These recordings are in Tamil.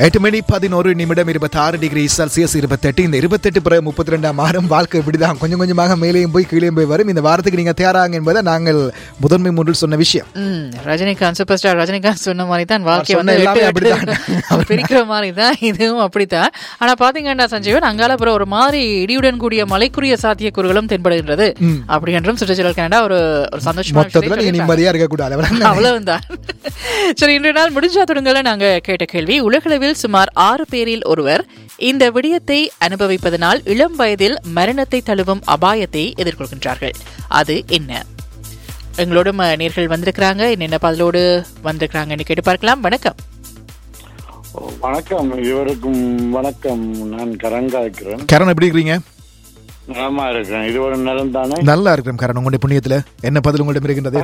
எட்டு மணி பதினோரு நிமிடம் இருபத்தி ஆறு டிகிரி செல்சியஸ் இருபத்தெட்டு இந்த இருபத்தெட்டு பிறகு முப்பத்தி ரெண்டாம் வாரம் வாழ்க்கை இப்படிதான் கொஞ்சம் கொஞ்சமாக மேலேயும் போய் கீழேயும் போய் வரும் இந்த வாரத்துக்கு நீங்க தயாராங்க என்பதை நாங்கள் முதன்மை மூன்றில் சொன்ன விஷயம் ம், ரஜினிகாந்த் சூப்பர் ஸ்டார் ரஜினிகாந்த் சொன்ன மாதிரி தான் வாழ்க்கை சொன்ன வந்து எல்லாமே எட்டு அப்படித்தான். எட்டு பிரிக்கிற மாதிரி தான் இதுவும் அப்படித்தான் ஆனா பாத்தீங்கன்னா சஞ்சீவன் அங்கால அப்புறம் ஒரு மாதிரி இடியுடன் கூடிய மலைக்குரிய சாத்தியக்கூறுகளும் தென்படுகின்றது அப்படி என்றும் சுற்றுச்சூழல் கனடா ஒரு ஒரு சந்தோஷமான மொத்தத்துல விஷயத்தை நீங்க சொல்லிட்டாங்க. நிம்மதியா இருக்கக்கூடாது அவ்வளவுதான். அவ்வளவுதான் சரி இன்றைய நாள் முடிஞ்சா தொடங்கல நாங்க கேட்ட கேள்வி உலகளவில் சுமார் ஆறு பேரில் ஒருவர் இந்த விடயத்தை அனுபவிப்பதனால் இளம் வயதில் மரணத்தை தழுவும் அபாயத்தை எதிர்கொள்கின்றார்கள் அது என்ன எங்களோட ம- நேர்கள் வந்திருக்கிறாங்க என்னென்ன பதிலோடு வந்திருக்கிறாங்கன்னு கேட்டு பார்க்கலாம் வணக்கம் வணக்கம் இவருக்கும் வணக்கம் நான் கரங்கா இருக்கிறேன் கரண் எப்படி இருக்கிறீங்க நலமா இருக்கிறேன் இது ஒரு நலம் தானே நல்லா இருக்கிறேன் கரண் உங்களுடைய புண்ணியத்துல என்ன பதில் உங்களிடம் இருக்கின்றது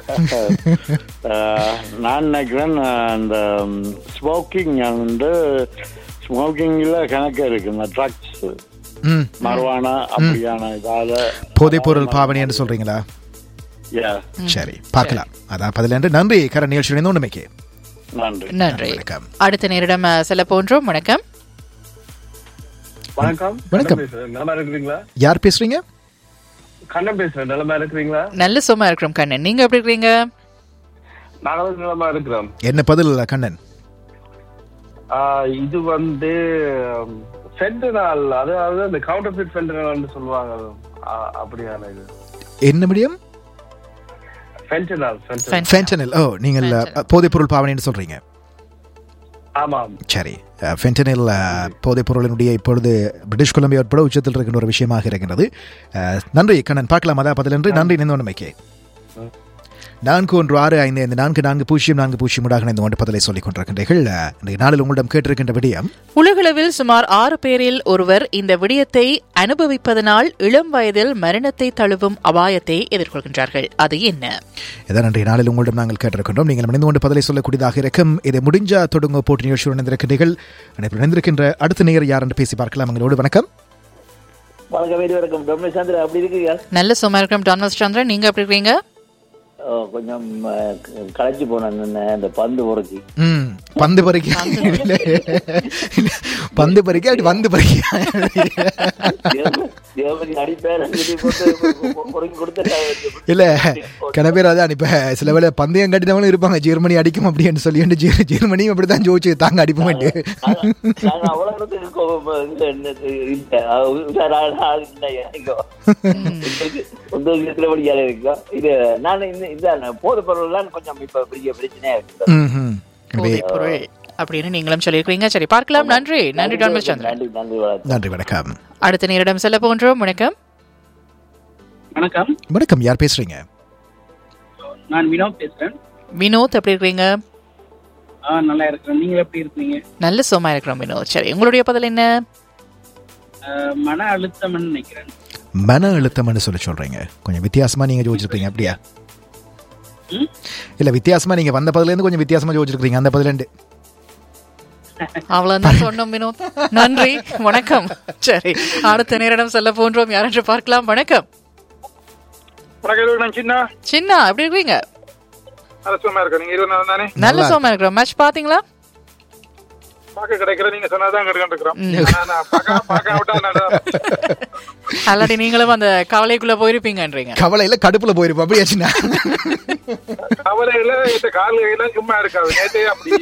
அஹ், நான் நினைக்கிறேன் அஹ், அந்த ஸ்மோக்கிங் வந்து ஸ்மோக்கிங்ல கணக்கு இருக்கு இந்த ட்ரக்ஸ் ம் மருவானா அப்படியான இதால போதைப் பொருள் பாவனை என்று சொல்றீங்களா Yeah, சரி பார்க்கலாம் அதான் பதில் என்று நன்றி கரண் நிகழ்ச்சி இணைந்து உண்மைக்கு நன்றி நன்றி வணக்கம். அடுத்த நேரிடம் அஹ், செல்ல போன்றோம் வணக்கம் வணக்கம் வணக்கம். கண்ணன் பேசுறேன் நலமா இருக்கிறீங்களா யார் பேசுறீங்க கண்ணன் பேசுறேன் நலமா இருக்கிறீங்களா நல்ல சும்மா இருக்கிறோம் கண்ணன் நீங்க எப்படி இருக்கிறீங்க நாங்களும் நலமா இருக்கிறோம் என்ன பதில் கண்ணன் ஆஹ் இது வந்து ஃபென்டனால் அதாவது அந்த கவுண்டர் ஃபிட் ஃபென்டனால் சொல்லுவாங்க ஆஹ் அப்படியான இது என்ன முடியும் ஃபென்டனால் ஃபென்டனால் Fentanyl. ஃபென்டனில் ஓ நீங்கள் Fentanyl. போதைப் பொருள் பாவனைன்னு சொல்றீங்க ஆமாம் சரி ஃபென்டனில் போதைப் பொருளினுடைய இப்பொழுது பிரிட்டிஷ் கொலம்பியா உட்பட உச்சத்தில் இருக்கின்ற ஒரு விஷயமாக இருக்கின்றது அஹ், நன்றி கண்ணன் பார்க்கலாம் அதான் பதில் என்று நன்றி நினைந்தோன்மைக்கு நான்கு ஒன்று ஆறு ஐந்து ஐந்து நான்கு நான்கு பூஜ்ஜியம் நான்கு பூஜ்ஜியம் ஊடாக இணைந்து கொண்டு பதிலை சொல்லிக் கொண்டிருக்கின்றீர்கள் அஹ், இன்றைய நாளில் உங்களிடம் கேட்டிருக்கின்ற விடயம் உலகளவில் சுமார் ஆறு பேரில் ஒருவர் இந்த விடயத்தை அனுபவிப்பதனால் இளம் வயதில் மரணத்தை தழுவும் அபாயத்தை எதிர்கொள்கின்றார்கள் அது என்ன இதான் இன்றைய நாளில் உங்களிடம் நாங்கள் கேட்டிருக்கின்றோம் நீங்கள் இணைந்து கொண்டு பதிலை சொல்லக்கூடியதாக இருக்கும் இதை முடிஞ்சா தொடங்க போட்டி நிகழ்ச்சியுடன் இணைந்திருக்கின்றீர்கள் அனைவரும் இணைந்திருக்கின்ற அடுத்த நேர் யார் என்று பேசி பார்க்கலாம் எங்களோடு வணக்கம் வணக்கம் வீடு வணக்கம் ரமேஷ் சந்திரன் அப்படி இருக்கீங்க நல்ல சும்மா இருக்கிறோம் டான்வஸ் சந்திரன் நீங்க எப்படி இருக்கீங்க ஓ, கொஞ்சம் அஹ், க- களைச்சு போனேன் நின்ன இந்த பந்து உரைச்சி ம் பந்து பறிக்க இல்ல, இல்ல, பந்து பறிக்க அப்படி வந்து பறிக்க தேவபதி அடிப்பேன் உரைக்கி கொடுத்து இல்ல கன பேர் அதான் இப்ப சில வேளை பந்தயம் கட்டினவங்களும் இருப்பாங்க ஜெர்மனி அடிக்கும் அப்படின்னு சொல்லி ஜெர்- ஜெர்மனியும் அப்படித்தான் ஜோதிச்சு தாங்க அடிப்போம் நாங்க அவ்வளவு உத்தியோகத்துல இருக்கோம் இது நான் இந்த இந்த போதை பொருள்லாம் கொஞ்சம் இப்ப பெரிய பிரச்சனையா இருக்கு ம்ஹும். இப்படி- போதைப் பொருள் அப்படின்னு நீங்களும் சொல்லியிருக்கீங்க சரி பார்க்கலாம் நன்றி நன்றி டான்வஸ் சந்திரன் நன்றி நன்றி வணக்கம் நன்றி வணக்கம் அடுத்த நேரிடம் செல்ல போன்றோம் வணக்கம் வணக்கம் வணக்கம் யார் பேசுறீங்க நான் வினோத் பேசுறேன் வினோத் எப்படி இருக்கீங்க ஆ நல்லா இருக்கிறேன் நீங்க எப்படி இருக்கீங்க நல்ல சும்மா இருக்கிறோம் வினோத் சரி உங்களுடைய பதில் என்ன அஹ், மன அழுத்தம்னு நினைக்கிறேன் மன அழுத்தம்னு சொல்லி சொல்றீங்க கொஞ்சம் வித்தியாசமா நீங்க ஜோதிச்சிருப்பீங்க அப்படியா ம்? இல்ல வித்தியாசமா நீங்க வந்த பதில இருந்து கொஞ்சம் வித்தியாசமா ஜோதிச்சிருக்கீங்க அந்த பதில இருந்து அவ்வளவுதான் சொன்னோம் வினோத் நன்றி வணக்கம் சரி அடுத்த நேரிடம் செல்ல போன்றோம் யாரென்று பார்க்கலாம் வணக்கம் வணக்கம் நான் சின்ன சின்ன எப்படி இருக்கீங்க அரசுமா இருக்கேன் நீங்க இருபது நாள் தானே நல்ல நல்லா சோமா இருக்கிறோம் மேட்ச் பாத்தீங்களா பார்க்க கிடைக்கிற நீங்க சொன்னாதான் கிடைக்கிட்டு இருக்கிறோம் ஆனா நான் பார்க்க பார்க்க விட்டா நான் அல்லாடி நீங்களும் அந்த கவலைக்குள்ள போயிருப்பீங்கன்றீங்க கவலையில கடுப்புல போயிருப்போம் அப்படியாச்சுன்னா கவலையில இந்த காலையில சும்மா இருக்காது நேற்றே அப்படி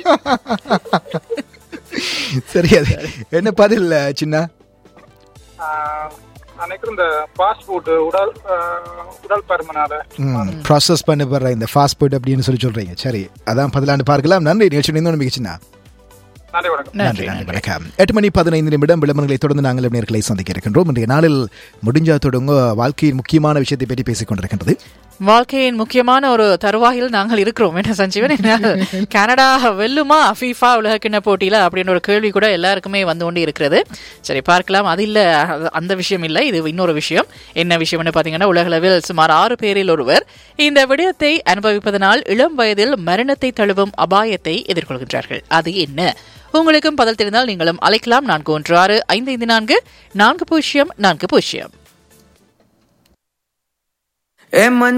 சரி அது என்ன பதில் சின்ன ஆஹ், நினைக்கிறேன் இந்த ஃபாஸ்ட் ஃபுட் உடல் ஆஹ், உடல் பருமனால ப்ராசஸ் பண்ணப்படுற இந்த ஃபாஸ்ட் ஃபுட் அப்படின்னு சொல்லி சொல்றீங்க சரி அதான் பதிலாண்டு பார்க்கலாம் நன்றி நிகழ்ச்சி நின்று மிகச்சின்னா நன்றி வணக்கம் நன்றி நன்றி வணக்கம் எட்டு மணி பதினைந்து நிமிடம் விளம்பரங்களை தொடர்ந்து நாங்கள் நேர்களை சந்திக்க இருக்கின்றோம் இன்றைய நாளில் முடிஞ்சா தொடங்க வாழ்க்கையின் முக்கியமான விஷயத்தை பற்றி பேசிக் கொண்டிருக்கின்றது வாழ்க்கையின் முக்கியமான ஒரு தருவாயில் நாங்கள் இருக்கிறோம் என்ன சஞ்சீவன் என்ன கனடா வெல்லுமா ஃபீஃபா உலகக்கிண்ண போட்டியில அப்படின்னு ஒரு கேள்வி கூட எல்லாருக்குமே வந்து கொண்டு இருக்கிறது சரி பார்க்கலாம் அது இல்ல அது- அந்த விஷயம் இல்லை இது இன்னொரு விஷயம் என்ன விஷயம்னு பாத்தீங்கன்னா உலகளவில் சுமார் ஆறு பேரில் ஒருவர் இந்த விடயத்தை அனுபவிப்பதனால் இளம் வயதில் மரணத்தை தழுவும் அபாயத்தை எதிர்கொள்கின்றார்கள் அது என்ன உங்களுக்கும் பதில் தெரிந்தால் நீங்களும் அழைக்கலாம் நான்கு ஒன்று ஆறு ஐந்து ஐந்து நான்கு நான்கு பூஜ்ஜியம் நான்கு பூஜ்ஜியம் ஏ மஞ்ச